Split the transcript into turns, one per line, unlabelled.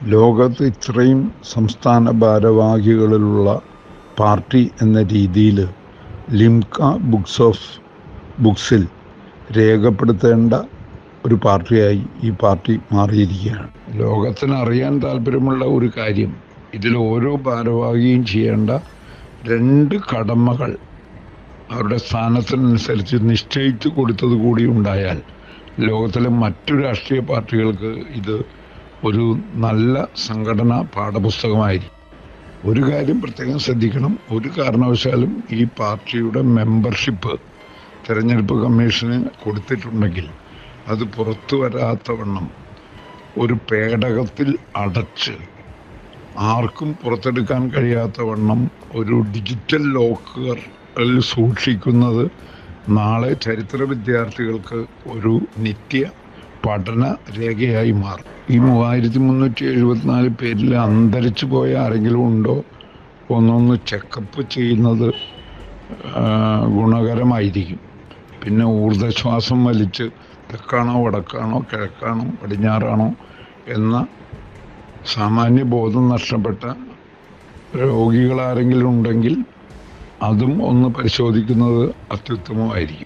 ലോകത്ത് ഇത്രയും സംസ്ഥാന ഭാരവാഹികളിലുള്ള പാർട്ടി എന്ന രീതിയിൽ ലിംക ബുക്സ് ഓഫ് ബുക്സിൽ രേഖപ്പെടുത്തേണ്ട ഒരു പാർട്ടിയായി ഈ പാർട്ടി മാറിയിരിക്കുകയാണ് ലോകത്തിന് അറിയാൻ താല്പര്യമുള്ള ഒരു കാര്യം ഇതിൽ ഓരോ ഭാരവാഹിയും ചെയ്യേണ്ട രണ്ട് കടമകൾ അവരുടെ സ്ഥാനത്തിനനുസരിച്ച് നിശ്ചയിച്ചു കൊടുത്തത് കൂടി ഉണ്ടായാൽ ലോകത്തിലെ മറ്റു രാഷ്ട്രീയ പാർട്ടികൾക്ക് ഇത് ഒരു നല്ല സംഘടനാ പാഠപുസ്തകമായിരിക്കും ഒരു കാര്യം പ്രത്യേകം ശ്രദ്ധിക്കണം ഒരു കാരണവശാലും ഈ പാർട്ടിയുടെ മെമ്പർഷിപ്പ് തെരഞ്ഞെടുപ്പ് കമ്മീഷന് കൊടുത്തിട്ടുണ്ടെങ്കിൽ അത് പുറത്തു വരാത്തവണ്ണം ഒരു പേടകത്തിൽ അടച്ച് ആർക്കും പുറത്തെടുക്കാൻ കഴിയാത്തവണ്ണം ഒരു ഡിജിറ്റൽ ലോക്കറിൽ സൂക്ഷിക്കുന്നത് നാളെ ചരിത്ര വിദ്യാർത്ഥികൾക്ക് ഒരു നിത്യ പഠന രേഖയായി മാറും ഈ മൂവായിരത്തി മുന്നൂറ്റി എഴുപത്തിനാല് പേരിൽ അന്തരിച്ചു പോയ ആരെങ്കിലും ഉണ്ടോ ഒന്നൊന്ന് ചെക്കപ്പ് ചെയ്യുന്നത് ആ, ഗുണകരമായിരിക്കും പിന്നെ ഊർജ്ജശ്വാസം വലിച്ച് തെക്കാണോ വടക്കാണോ കിഴക്കാണോ പടിഞ്ഞാറാണോ എന്ന സാമാന്യ ബോധം നഷ്ടപ്പെട്ട രോഗികളാരെങ്കിലും ഉണ്ടെങ്കിൽ അതും ഒന്ന് പരിശോധിക്കുന്നത് അത്യുത്തമമായിരിക്കും